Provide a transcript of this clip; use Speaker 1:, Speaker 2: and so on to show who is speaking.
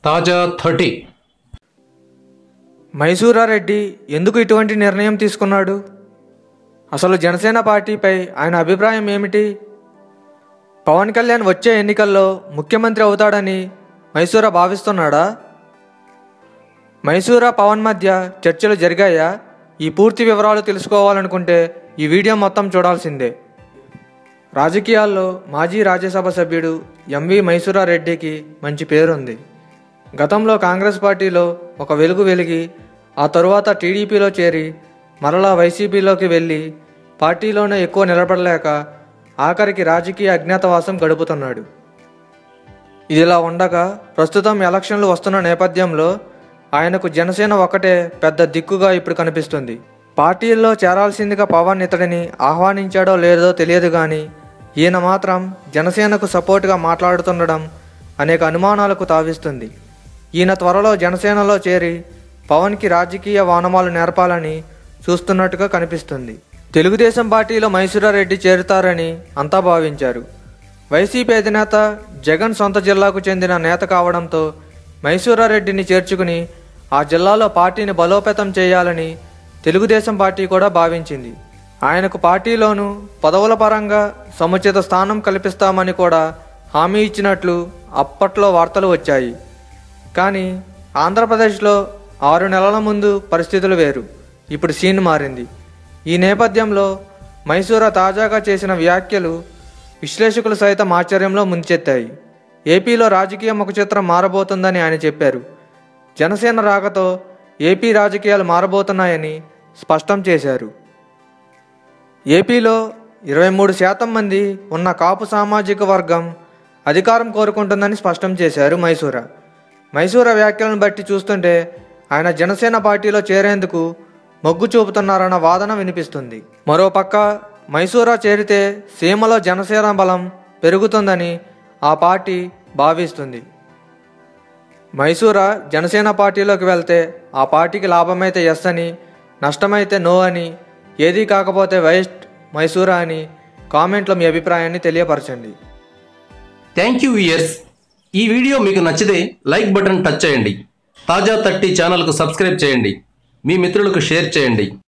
Speaker 1: తాజా థర్టీ
Speaker 2: మైసూరారెడ్డి ఎందుకు ఇటువంటి నిర్ణయం తీసుకున్నాడు అసలు జనసేన పార్టీపై ఆయన అభిప్రాయం ఏమిటి పవన్ కళ్యాణ్ వచ్చే ఎన్నికల్లో ముఖ్యమంత్రి అవుతాడని మైసూరా భావిస్తున్నాడా మైసూరా పవన్ మధ్య చర్చలు జరిగాయా ఈ పూర్తి వివరాలు తెలుసుకోవాలనుకుంటే ఈ వీడియో మొత్తం చూడాల్సిందే రాజకీయాల్లో మాజీ రాజ్యసభ సభ్యుడు ఎంవి మైసూరారెడ్డికి మంచి పేరుంది గతంలో కాంగ్రెస్ పార్టీలో ఒక వెలుగు వెలిగి ఆ తరువాత టీడీపీలో చేరి మరలా వైసీపీలోకి వెళ్ళి పార్టీలోనే ఎక్కువ నిలబడలేక ఆఖరికి రాజకీయ అజ్ఞాతవాసం గడుపుతున్నాడు ఇదిలా ఉండగా ప్రస్తుతం ఎలక్షన్లు వస్తున్న నేపథ్యంలో ఆయనకు జనసేన ఒకటే పెద్ద దిక్కుగా ఇప్పుడు కనిపిస్తుంది పార్టీల్లో చేరాల్సిందిగా పవన్ ఇతడిని ఆహ్వానించాడో లేదో తెలియదు కానీ ఈయన మాత్రం జనసేనకు సపోర్ట్గా మాట్లాడుతుండడం అనేక అనుమానాలకు తావిస్తుంది ఈయన త్వరలో జనసేనలో చేరి పవన్కి రాజకీయ వానమాలు నేర్పాలని చూస్తున్నట్టుగా కనిపిస్తుంది తెలుగుదేశం పార్టీలో మైసూరారెడ్డి చేరుతారని అంతా భావించారు వైసీపీ అధినేత జగన్ సొంత జిల్లాకు చెందిన నేత కావడంతో మైసూరారెడ్డిని చేర్చుకుని ఆ జిల్లాలో పార్టీని బలోపేతం చేయాలని తెలుగుదేశం పార్టీ కూడా భావించింది ఆయనకు పార్టీలోనూ పదవుల పరంగా సముచిత స్థానం కల్పిస్తామని కూడా హామీ ఇచ్చినట్లు అప్పట్లో వార్తలు వచ్చాయి కానీ ఆంధ్రప్రదేశ్లో ఆరు నెలల ముందు పరిస్థితులు వేరు ఇప్పుడు సీన్ మారింది ఈ నేపథ్యంలో మైసూరా తాజాగా చేసిన వ్యాఖ్యలు విశ్లేషకులు సైతం ఆశ్చర్యంలో ముంచెత్తాయి ఏపీలో రాజకీయ ముఖచిత్రం మారబోతుందని ఆయన చెప్పారు జనసేన రాకతో ఏపీ రాజకీయాలు మారబోతున్నాయని స్పష్టం చేశారు ఏపీలో ఇరవై మూడు శాతం మంది ఉన్న కాపు సామాజిక వర్గం అధికారం కోరుకుంటుందని స్పష్టం చేశారు మైసూరా మైసూరా వ్యాఖ్యలను బట్టి చూస్తుంటే ఆయన జనసేన పార్టీలో చేరేందుకు మొగ్గు చూపుతున్నారన్న వాదన వినిపిస్తుంది మరోపక్క మైసూరా చేరితే సీమలో జనసేన బలం పెరుగుతుందని ఆ పార్టీ భావిస్తుంది మైసూరా జనసేన పార్టీలోకి వెళ్తే ఆ పార్టీకి లాభమైతే ఎస్ అని నష్టమైతే నో అని ఏదీ కాకపోతే వెస్ట్ మైసూరా అని కామెంట్లో మీ అభిప్రాయాన్ని తెలియపరచండి
Speaker 1: థ్యాంక్ యూ ఇయర్స్ ఈ వీడియో మీకు నచ్చితే లైక్ బటన్ టచ్ చేయండి తాజా థర్టీ ఛానల్కు సబ్స్క్రైబ్ చేయండి మీ మిత్రులకు షేర్ చేయండి